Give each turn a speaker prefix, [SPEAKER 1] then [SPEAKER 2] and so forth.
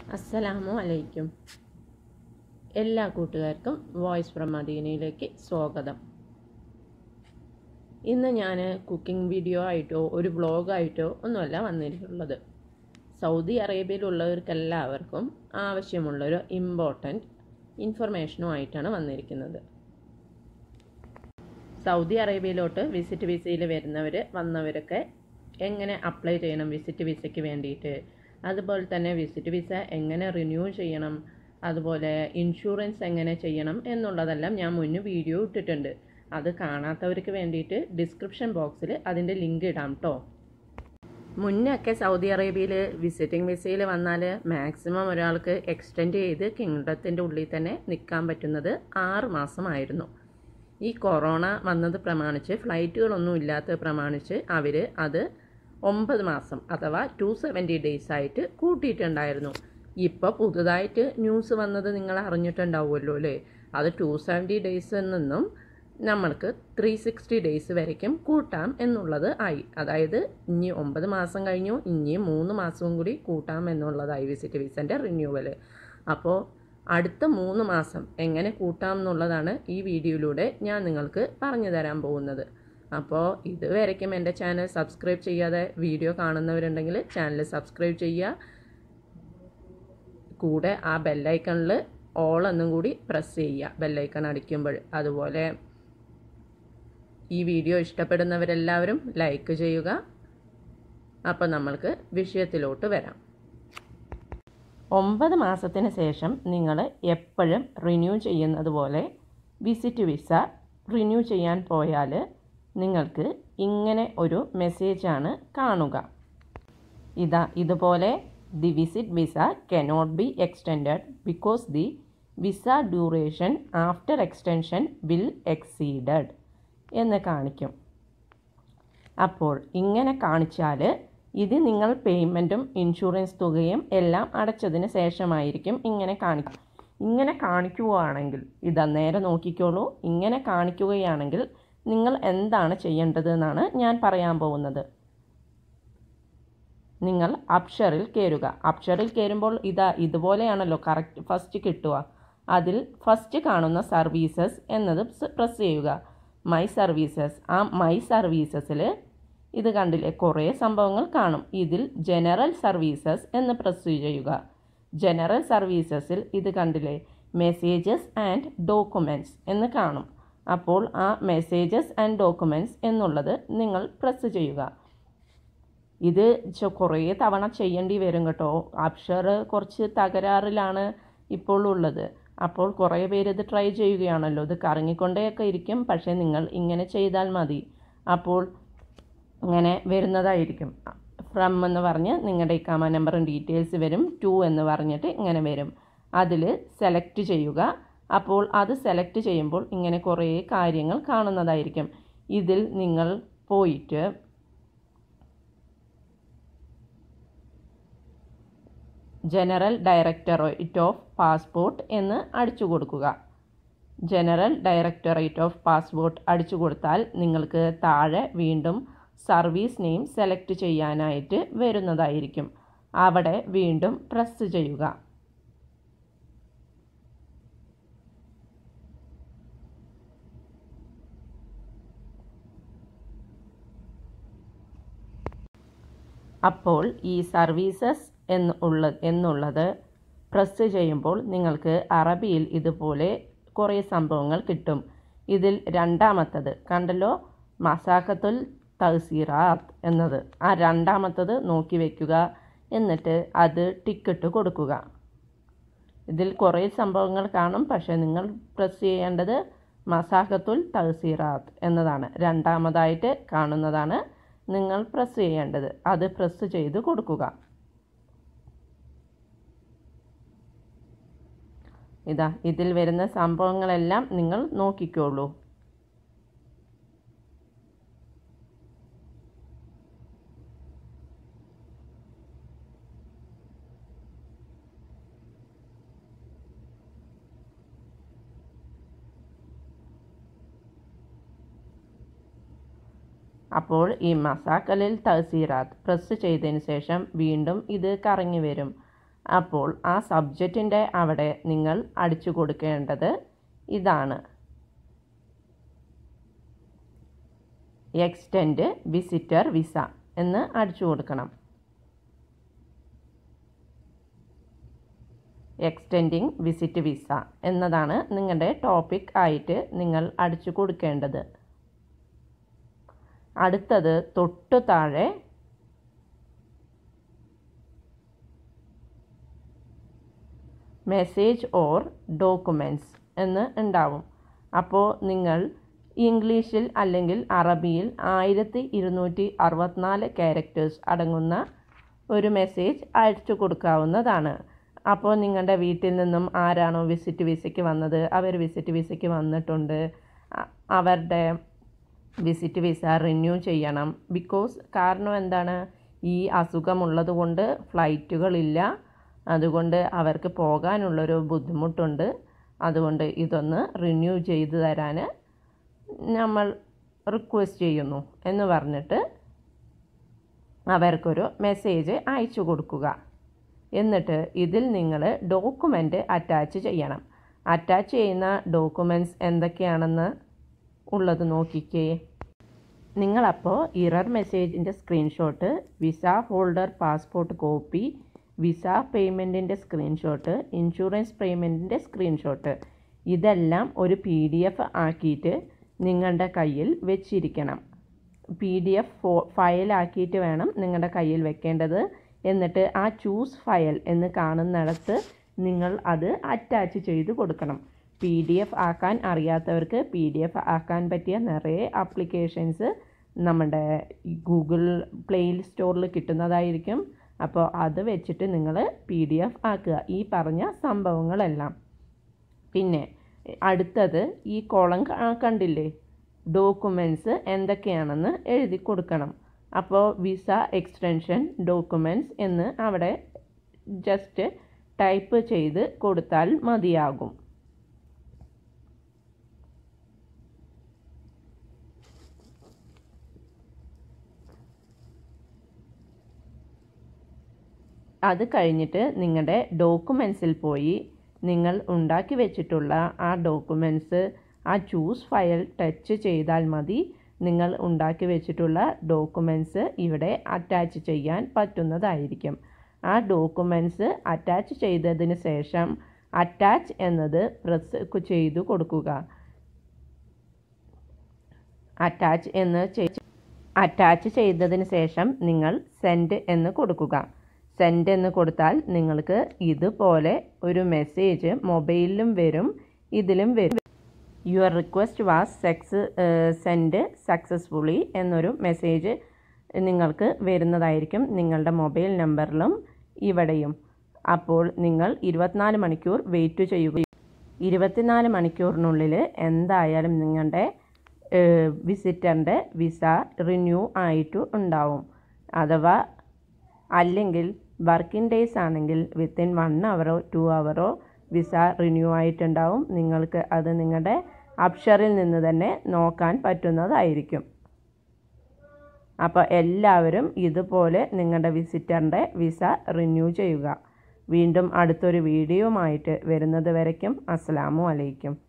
[SPEAKER 1] അസ്സലാമു അലൈക്കും എല്ലാ കൂട്ടുകാർക്കും വോയിസ് ഫ്രം മദീനയിലേക്ക് സ്വാഗതം ഇന്ന് ഞാൻ കുക്കിംഗ് വീഡിയോ ആയിട്ടോ ഒരു വ്ളോഗായിട്ടോ ഒന്നുമല്ല വന്നിട്ടുള്ളത് സൗദി അറേബ്യയിലുള്ളവർക്കെല്ലാവർക്കും ആവശ്യമുള്ളൊരു ഇമ്പോർട്ടൻറ്റ് ഇൻഫർമേഷനുമായിട്ടാണ് വന്നിരിക്കുന്നത് സൗദി അറേബ്യയിലോട്ട് വിസിറ്റ് വിസയിൽ വരുന്നവർ വന്നവരൊക്കെ എങ്ങനെ അപ്ലൈ ചെയ്യണം വിസിറ്റ് വിസയ്ക്ക് വേണ്ടിയിട്ട് അതുപോലെ തന്നെ വിസിറ്റ് വിസ എങ്ങനെ റിന്യൂ ചെയ്യണം അതുപോലെ ഇൻഷുറൻസ് എങ്ങനെ ചെയ്യണം എന്നുള്ളതെല്ലാം ഞാൻ മുന്നേ വീഡിയോ ഇട്ടിട്ടുണ്ട് അത് കാണാത്തവർക്ക് വേണ്ടിയിട്ട് ഡിസ്ക്രിപ്ഷൻ ബോക്സിൽ അതിൻ്റെ ലിങ്ക് ഇടാം കേട്ടോ മുന്നൊക്കെ സൗദി അറേബ്യയിൽ വിസിറ്റിംഗ് വിസയിൽ വന്നാൽ മാക്സിമം ഒരാൾക്ക് എക്സ്റ്റെൻഡ് ചെയ്ത് കിങ്ഡത്തിൻ്റെ ഉള്ളിൽ തന്നെ നിൽക്കാൻ പറ്റുന്നത് ആറ് മാസമായിരുന്നു ഈ കൊറോണ വന്നത് പ്രമാണിച്ച് ഫ്ലൈറ്റുകളൊന്നും ഇല്ലാത്തത് പ്രമാണിച്ച് അവർ അത് ഒമ്പത് മാസം അഥവാ ടു സെവൻറ്റി ഡേയ്സ് ആയിട്ട് കൂട്ടിയിട്ടുണ്ടായിരുന്നു ഇപ്പോൾ പുതുതായിട്ട് ന്യൂസ് വന്നത് നിങ്ങൾ അറിഞ്ഞിട്ടുണ്ടാവുമല്ലോ അല്ലേ അത് ടു സെവൻറ്റി ഡേയ്സിൽ നിന്നും നമ്മൾക്ക് ത്രീ സിക്സ്റ്റി ഡേയ്സ് വരയ്ക്കും കൂട്ടാം എന്നുള്ളത് ആയി അതായത് ഇനി ഒമ്പത് മാസം കഴിഞ്ഞു ഇനി മൂന്ന് മാസവും കൂടി കൂട്ടാം എന്നുള്ളതായി വിസിറ്റ് വിസൻ്റെ റിന്യൂവൽ അപ്പോൾ അടുത്ത മൂന്ന് മാസം എങ്ങനെ കൂട്ടാം എന്നുള്ളതാണ് ഈ വീഡിയോയിലൂടെ ഞാൻ നിങ്ങൾക്ക് പറഞ്ഞു തരാൻ പോകുന്നത് അപ്പോൾ ഇതുവരയ്ക്കും എൻ്റെ ചാനൽ സബ്സ്ക്രൈബ് ചെയ്യാതെ വീഡിയോ കാണുന്നവരുണ്ടെങ്കിൽ ചാനൽ സബ്സ്ക്രൈബ് ചെയ്യുക കൂടെ ആ ബെല്ലൈക്കണിൽ ഓൾ എന്നും കൂടി പ്രസ് ചെയ്യുക ബെല്ലൈക്കൺ അടിക്കുമ്പോൾ അതുപോലെ ഈ വീഡിയോ ഇഷ്ടപ്പെടുന്നവരെല്ലാവരും ലൈക്ക് ചെയ്യുക അപ്പോൾ നമ്മൾക്ക് വിഷയത്തിലോട്ട് വരാം ഒമ്പത് മാസത്തിന് ശേഷം നിങ്ങൾ എപ്പോഴും റിന്യൂ ചെയ്യുന്നത് പോലെ വിസിറ്റ് വിസ റിന്യൂ ചെയ്യാൻ പോയാൽ നിങ്ങൾക്ക് ഇങ്ങനെ ഒരു മെസ്സേജാണ് കാണുക ഇതാ ഇതുപോലെ the visit visa cannot be extended because the visa duration after extension will exceeded എന്ന് കാണിക്കും അപ്പോൾ ഇങ്ങനെ കാണിച്ചാൽ ഇത് നിങ്ങൾ പേയ്മെൻറ്റും ഇൻഷുറൻസ് തുകയും എല്ലാം അടച്ചതിന് ശേഷമായിരിക്കും ഇങ്ങനെ കാണിക്കും ഇങ്ങനെ കാണിക്കുകയാണെങ്കിൽ ഇതാ നേരെ നോക്കിക്കോളൂ ഇങ്ങനെ കാണിക്കുകയാണെങ്കിൽ നിങ്ങൾ എന്താണ് ചെയ്യേണ്ടത് എന്നാണ് ഞാൻ പറയാൻ പോകുന്നത് നിങ്ങൾ അപ്ഷറിൽ കയറുക അപ്ഷറിൽ കയറുമ്പോൾ ഇതാ ഇതുപോലെയാണല്ലോ കറക്റ്റ് ഫസ്റ്റ് കിട്ടുക അതിൽ ഫസ്റ്റ് കാണുന്ന സർവീസസ് എന്നത് പ്രസ് ചെയ്യുക മൈ സർവീസസ് ആ മൈ സർവീസസിൽ ഇത് കണ്ടില്ലേ കുറേ സംഭവങ്ങൾ കാണും ഇതിൽ ജനറൽ സർവീസസ് എന്ന് പ്രസ് ചെയ്യുക ജനറൽ സർവീസസിൽ ഇത് കണ്ടില്ലേ മെസ്സേജസ് ആൻഡ് ഡോക്യുമെൻറ്റ്സ് എന്ന് കാണും അപ്പോൾ ആ മെസ്സേജസ് ആൻഡ് ഡോക്യുമെൻറ്റ്സ് എന്നുള്ളത് നിങ്ങൾ പ്രസ് ചെയ്യുക ഇത് കുറേ തവണ ചെയ്യേണ്ടി വരും കേട്ടോ അക്ഷർ കുറച്ച് തകരാറിലാണ് ഇപ്പോൾ ഉള്ളത് അപ്പോൾ കുറേ പേര് ഇത് ട്രൈ ചെയ്യുകയാണല്ലോ ഇത് കറങ്ങിക്കൊണ്ടേയൊക്കെ ഇരിക്കും പക്ഷേ നിങ്ങൾ ഇങ്ങനെ ചെയ്താൽ മതി അപ്പോൾ ഇങ്ങനെ വരുന്നതായിരിക്കും ഫ്രം എന്ന് പറഞ്ഞ് നിങ്ങളുടെ ഇക്കാമ നമ്പറും ഡീറ്റെയിൽസ് വരും ടു എന്ന് പറഞ്ഞിട്ട് ഇങ്ങനെ വരും അതിൽ സെലക്ട് ചെയ്യുക അപ്പോൾ അത് സെലക്ട് ചെയ്യുമ്പോൾ ഇങ്ങനെ കുറേ കാര്യങ്ങൾ കാണുന്നതായിരിക്കും ഇതിൽ നിങ്ങൾ പോയിട്ട് ജനറൽ ഡയറക്ടറേറ്റ് ഓഫ് പാസ്പോർട്ട് എന്ന് അടിച്ചു കൊടുക്കുക ജനറൽ ഡയറക്ടറേറ്റ് ഓഫ് പാസ്പോർട്ട് അടിച്ചു കൊടുത്താൽ നിങ്ങൾക്ക് താഴെ വീണ്ടും സർവീസ് നെയിം സെലക്ട് ചെയ്യാനായിട്ട് വരുന്നതായിരിക്കും അവിടെ വീണ്ടും പ്രസ് ചെയ്യുക അപ്പോൾ ഈ സർവീസസ് എന്ന് ഉള്ള എന്നുള്ളത് പ്രസ് ചെയ്യുമ്പോൾ നിങ്ങൾക്ക് അറബിയിൽ ഇതുപോലെ കുറേ സംഭവങ്ങൾ കിട്ടും ഇതിൽ രണ്ടാമത്തത് കണ്ടല്ലോ മസാഖത്തുൽ തഹസീറാത്ത് എന്നത് ആ രണ്ടാമത്തത് നോക്കി വയ്ക്കുക എന്നിട്ട് അത് ടിക്കറ്റ് കൊടുക്കുക ഇതിൽ കുറേ സംഭവങ്ങൾ കാണും പക്ഷേ നിങ്ങൾ പ്രസ് ചെയ്യേണ്ടത് മസാഖത്തുൽ തഹസീറാത്ത് എന്നതാണ് രണ്ടാമതായിട്ട് കാണുന്നതാണ് നിങ്ങൾ പ്രസ് ചെയ്യേണ്ടത് അത് പ്രസ് ചെയ്ത് കൊടുക്കുക ഇതാ ഇതിൽ വരുന്ന സംഭവങ്ങളെല്ലാം നിങ്ങൾ നോക്കിക്കോളൂ അപ്പോൾ ഈ മസാക്കലിൽ തഹസീറാത്ത് പ്രസ് ചെയ്തതിന് ശേഷം വീണ്ടും ഇത് കറങ്ങി വരും അപ്പോൾ ആ സബ്ജക്റ്റിൻ്റെ അവിടെ നിങ്ങൾ അടിച്ചു കൊടുക്കേണ്ടത് ഇതാണ് എക്സ്റ്റെൻഡ് വിസിറ്റർ വിസ എന്ന് അടിച്ചു കൊടുക്കണം എക്സ്റ്റെൻഡിങ് വിസിറ്റ് വിസ എന്നതാണ് നിങ്ങളുടെ ടോപ്പിക് ആയിട്ട് നിങ്ങൾ അടിച്ചു കൊടുക്കേണ്ടത് അടുത്തത് തൊട്ടു താഴെ മെസ്സേജ് ഓർ ഡോക്യുമെൻറ്റ്സ് എന്ന് ഉണ്ടാവും അപ്പോൾ നിങ്ങൾ ഇംഗ്ലീഷിൽ അല്ലെങ്കിൽ അറബിയിൽ ആയിരത്തി ഇരുന്നൂറ്റി അറുപത്തിനാല് ക്യാരക്ടേഴ്സ് അടങ്ങുന്ന ഒരു മെസ്സേജ് അയച്ചു കൊടുക്കാവുന്നതാണ് അപ്പോൾ നിങ്ങളുടെ വീട്ടിൽ നിന്നും ആരാണോ വിസിറ്റ് വിസയ്ക്ക് വന്നത് അവർ വിസിറ്റ് വിസയ്ക്ക് വന്നിട്ടുണ്ട് അ- അവരുടെ വിസിറ്റ് വിസ റിന്യൂ ചെയ്യണം ബിക്കോസ് കാരണം എന്താണ് ഈ അസുഖമുള്ളത് കൊണ്ട് ഫ്ലൈറ്റുകളില്ല അതുകൊണ്ട് അവർക്ക് പോകാനുള്ളൊരു ബുദ്ധിമുട്ടുണ്ട് അതുകൊണ്ട് ഇതൊന്ന് റിന്യൂ ചെയ്തു തരാൻ നമ്മൾ റിക്വസ്റ്റ് ചെയ്യുന്നു എന്ന് പറഞ്ഞിട്ട് അവർക്കൊരു മെസ്സേജ് അയച്ചു കൊടുക്കുക എന്നിട്ട് ഇതിൽ നിങ്ങൾ ഡോക്യുമെൻ്റ് അറ്റാച്ച് ചെയ്യണം അറ്റാച്ച് ചെയ്യുന്ന ഡോക്യുമെൻറ്റ്സ് എന്തൊക്കെയാണെന്ന് ഉള്ളത് നോക്കിക്കേ നിങ്ങളപ്പോൾ ഇറർ മെസ്സേജിൻ്റെ screenshot visa holder passport copy visa പേയ്മെൻറ്റിൻ്റെ സ്ക്രീൻഷോട്ട് ഇൻഷുറൻസ് പേയ്മെൻറ്റിൻ്റെ സ്ക്രീൻഷോട്ട് ഇതെല്ലാം ഒരു പി ഡി എഫ് ആക്കിയിട്ട് നിങ്ങളുടെ കയ്യിൽ വെച്ചിരിക്കണം പി ഡി എഫ് ഫോ ഫയലാക്കിയിട്ട് വേണം നിങ്ങളുടെ കയ്യിൽ വെക്കേണ്ടത് എന്നിട്ട് ആ ചൂസ് ഫയൽ എന്ന് കാണുന്നിടത്ത് നിങ്ങൾ അത് അറ്റാച്ച് ചെയ്ത് കൊടുക്കണം പി ഡി എഫ് ആക്കാൻ അറിയാത്തവർക്ക് പി ഡി എഫ് ആക്കാൻ പറ്റിയ നിറയെ ആപ്ലിക്കേഷൻസ് നമ്മുടെ ഗൂഗിൾ പ്ലേ സ്റ്റോറിൽ കിട്ടുന്നതായിരിക്കും അപ്പോൾ അത് വെച്ചിട്ട് നിങ്ങൾ പി ഡി എഫ് ആക്കുക ഈ പറഞ്ഞ സംഭവങ്ങളെല്ലാം പിന്നെ അടുത്തത് ഈ കോളം ക- കണ്ടില്ലേ ഡോക്യുമെൻറ്റ്സ് എന്തൊക്കെയാണെന്ന് എഴുതി കൊടുക്കണം അപ്പോൾ വിസ എക്സ്റ്റൻഷൻ ഡോക്യുമെൻറ്റ്സ് എന്ന് അവിടെ ജസ്റ്റ് ടൈപ്പ് ചെയ്ത് കൊടുത്താൽ മതിയാകും അത് കഴിഞ്ഞിട്ട് നിങ്ങളുടെ ഡോക്യുമെൻസിൽ പോയി നിങ്ങൾ ഉണ്ടാക്കി വെച്ചിട്ടുള്ള ആ ഡോക്യുമെൻറ്റ്സ് ആ ചൂസ് ഫയൽ ടച്ച് ചെയ്താൽ മതി നിങ്ങൾ ഉണ്ടാക്കി വെച്ചിട്ടുള്ള ഡോക്യുമെൻറ്റ്സ് ഇവിടെ അറ്റാച്ച് ചെയ്യാൻ പറ്റുന്നതായിരിക്കും ആ ഡോക്യുമെൻറ്റ്സ് അറ്റാച്ച് ചെയ്തതിന് ശേഷം അറ്റാച്ച് എന്നത് പ്രസ് ചെയ്തു കൊടുക്കുക അറ്റാച്ച് എന്ന് ചെയ്- അറ്റാച്ച് ചെയ്തതിന് ശേഷം നിങ്ങൾ സെൻഡ് എന്ന് കൊടുക്കുക സെൻഡ് എന്ന് കൊടുത്താൽ നിങ്ങൾക്ക് ഇതുപോലെ ഒരു മെസ്സേജ് മൊബൈലിലും വരും ഇതിലും വരും your request was sex send successfully എന്നൊരു മെസ്സേജ് നിങ്ങൾക്ക് വരുന്നതായിരിക്കും നിങ്ങളുടെ മൊബൈൽ നമ്പറിലും ഇവിടെയും അപ്പോൾ നിങ്ങൾ ഇരുപത്തിനാല് മണിക്കൂർ വെയിറ്റ് ചെയ്യുക ഇരുപത്തിനാല് മണിക്കൂറിനുള്ളിൽ എന്തായാലും നിങ്ങളുടെ വിസിറ്ററിൻ്റെ വിസ റിന്യൂ ആയിട്ട് ഉണ്ടാവും അഥവാ അല്ലെങ്കിൽ വർക്കിംഗ് ഡേയ്സ് ആണെങ്കിൽ വിത്തിൻ വൺ അവറോ ടു അവറോ വിസ റിന്യൂ ആയിട്ടുണ്ടാവും നിങ്ങൾക്ക് അത് നിങ്ങളുടെ അപ്ഷറിൽ നിന്ന് തന്നെ നോക്കാൻ പറ്റുന്നതായിരിക്കും അപ്പോൾ എല്ലാവരും ഇതുപോലെ നിങ്ങളുടെ വിസിറ്ററിൻ്റെ വിസ റിന്യൂ ചെയ്യുക വീണ്ടും അടുത്തൊരു വീഡിയോയുമായിട്ട് വരുന്നത് വരയ്ക്കും അസ്സലാമു അലൈക്കും